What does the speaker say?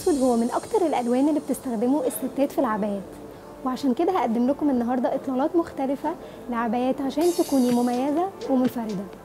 الاسود هو من اكتر الالوان اللي بتستخدمه الستات في العبايات وعشان كده هقدم لكم النهارده اطلالات مختلفه لعبايات عشان تكوني مميزه ومنفرده